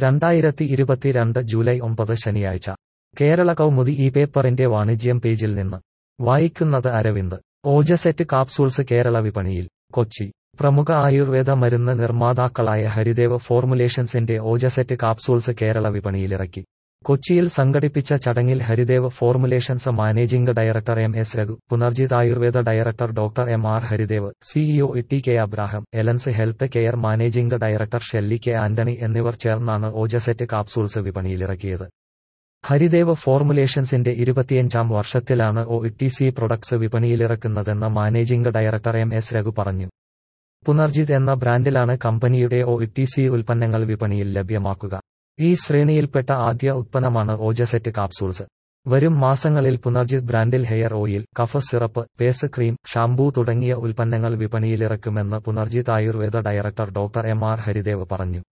രണ്ടായിരത്തി ഇരുപത്തിരണ്ട് ജൂലൈ ഒമ്പത് ശനിയാഴ്ച കേരള കൗമുദി ഈ പേപ്പറിന്റെ വാണിജ്യം പേജിൽ നിന്ന് വായിക്കുന്നത് അരവിന്ദ് ഓജസെറ്റ് കാപ്സൂൾസ് കേരള വിപണിയിൽ കൊച്ചി പ്രമുഖ ആയുർവേദ മരുന്ന് നിർമ്മാതാക്കളായ ഹരിദേവ് ഫോർമുലേഷൻസിന്റെ ഓജസെറ്റ് കാപ്സൂൾസ് കേരള വിപണിയിലിറക്കി കൊച്ചിയിൽ സംഘടിപ്പിച്ച ചടങ്ങിൽ Haridev formulations managing director M S Raghu Punarjith Ayurveda director doctor M R Haridev CEO T K Abraham Elance health care managing director Shelly K Antony എന്നിവർ ചേർന്നാണ് ഓജസെറ്റ് കാപ്സൂൾസ് വിപണിയിലിറക്കിയത് ഹരിദേവ് ഫോർമുലേഷൻസിന്റെ ഇരുപത്തിയഞ്ചാം വർഷത്തിലാണ് ഒ ടി സി പ്രൊഡക്ട്സ് വിപണിയിലിറക്കുന്നതെന്ന് managing director M S Raghu പറഞ്ഞു പുനർജിത് എന്ന ബ്രാൻഡിലാണ് കമ്പനിയുടെ ഒ ടി സി ഉൽപ്പന്നങ്ങൾ വിപണിയിൽ ലഭ്യമാക്കുക ഈ ശ്രേണിയിൽപ്പെട്ട ആദ്യ ഉത്പന്നമാണ് ഓജസെറ്റ് കാപ്സൂൾസ് വരും മാസങ്ങളിൽ പുനർജിത് ബ്രാൻഡിൽ hair oil cough syrup face cream shampoo തുടങ്ങിയ ഉൽപ്പന്നങ്ങൾ വിപണിയിലിറക്കുമെന്ന് Punarjith Ayurveda director doctor M R Haridev പറഞ്ഞു